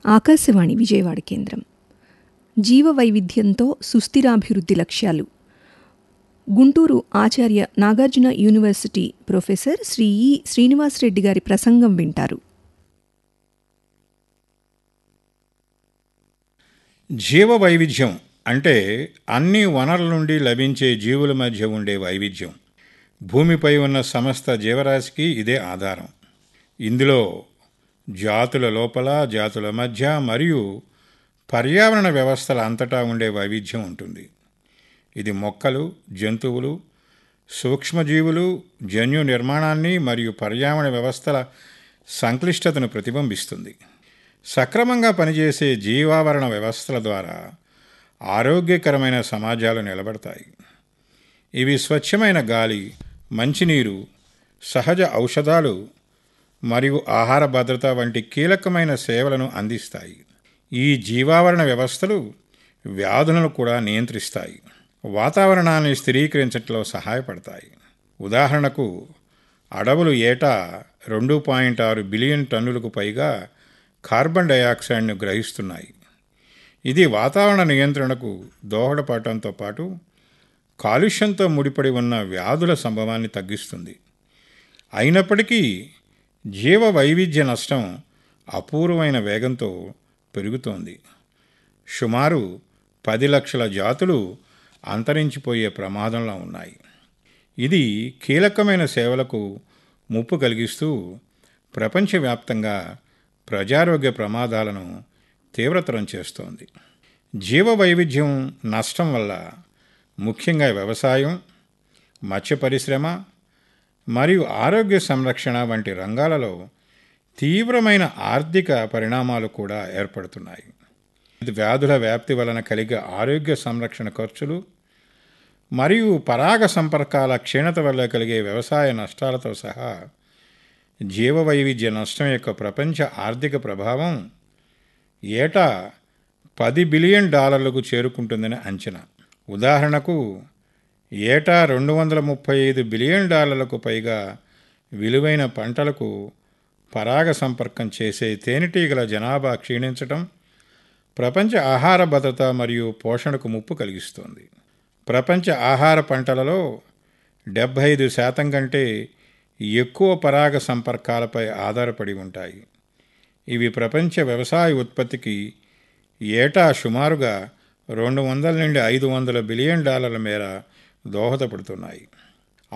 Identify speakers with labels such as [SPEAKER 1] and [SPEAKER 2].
[SPEAKER 1] ఆకాశవాణి విజయవాడ కేంద్రం జీవ వైవిధ్యంతో సుస్థిరాభివృద్ధి లక్ష్యాలు Guntur Acharya Nagarjuna university professor Sri E Srinivasareddy గారి ప్రసంగం వింటారు
[SPEAKER 2] జీవ వైవిధ్యం అంటే అన్ని వనరుల నుండి లభించే జీవుల మధ్య ఉండే వైవిధ్యం భూమిపై ఉన్న సమస్త జీవరాశికి ఇదే ఆధారం ఇందులో జాతుల లోపల జాతుల మధ్య మరియు పర్యావరణ వ్యవస్థల అంతటా ఉండే వైవిధ్యం ఉంటుంది ఇది మొక్కలు జంతువులు సూక్ష్మజీవులు జన్యు నిర్మాణాన్ని మరియు పర్యావరణ వ్యవస్థల సంక్లిష్టతను ప్రతిబింబిస్తుంది సక్రమంగా పనిచేసే జీవావరణ వ్యవస్థల ద్వారా ఆరోగ్యకరమైన సమాజాలు నిలబడతాయి ఇవి స్వచ్ఛమైన గాలి మంచినీరు సహజ ఔషధాలు మరియు ఆహార భద్రత వంటి కీలకమైన సేవలను అందిస్తాయి ఈ జీవావరణ వ్యవస్థలు వ్యాధులను కూడా నియంత్రిస్తాయి వాతావరణాన్ని స్థిరీకరించడంలో సహాయపడతాయి ఉదాహరణకు అడవులు ఏటా రెండు పాయింట్ ఆరు బిలియన్ టన్నులకు పైగా కార్బన్ డయాక్సైడ్ను గ్రహిస్తున్నాయి ఇది వాతావరణ నియంత్రణకు దోహదపడటంతో పాటు కాలుష్యంతో ముడిపడి ఉన్న వ్యాధుల సంభవాన్ని తగ్గిస్తుంది అయినప్పటికీ జీవ వైవిధ్య నష్టం అపూర్వమైన వేగంతో పెరుగుతోంది సుమారు పది లక్షల జాతులు అంతరించిపోయే ప్రమాదంలో ఉన్నాయి ఇది కీలకమైన సేవలకు ముప్పు కలిగిస్తూ ప్రపంచవ్యాప్తంగా ప్రజారోగ్య ప్రమాదాలను తీవ్రతరం చేస్తోంది జీవ వైవిధ్యం నష్టం వల్ల ముఖ్యంగా వ్యవసాయం మత్స్య పరిశ్రమ మరియు ఆరోగ్య సంరక్షణ వంటి రంగాలలో తీవ్రమైన ఆర్థిక పరిణామాలు కూడా ఏర్పడుతున్నాయి ఇది వ్యాధుల వ్యాప్తి వలన కలిగే ఆరోగ్య సంరక్షణ ఖర్చులు మరియు పరాగ సంపర్కాల క్షీణత వల్ల కలిగే వ్యవసాయ నష్టాలతో సహా జీవ వైవిధ్య నష్టం యొక్క ప్రపంచ ఆర్థిక ప్రభావం ఏటా పది బిలియన్ డాలర్లకు చేరుకుంటుందని అంచనా ఉదాహరణకు ఏటా రెండు వందల ముప్పై ఐదు బిలియన్ డాలర్లకు పైగా విలువైన పంటలకు పరాగ సంపర్కం చేసే తేనెటీగల జనాభా క్షీణించటం ప్రపంచ ఆహార భద్రత మరియు పోషణకు ముప్పు కలిగిస్తోంది ప్రపంచ ఆహార పంటలలో డెబ్భై ఐదు శాతం కంటే ఎక్కువ పరాగ సంపర్కాలపై ఆధారపడి ఉంటాయి ఇవి ప్రపంచ వ్యవసాయ ఉత్పత్తికి ఏటా సుమారుగా రెండు వందల నుండి ఐదు వందల బిలియన్ డాలర్ల మేర దోహదపడుతున్నాయి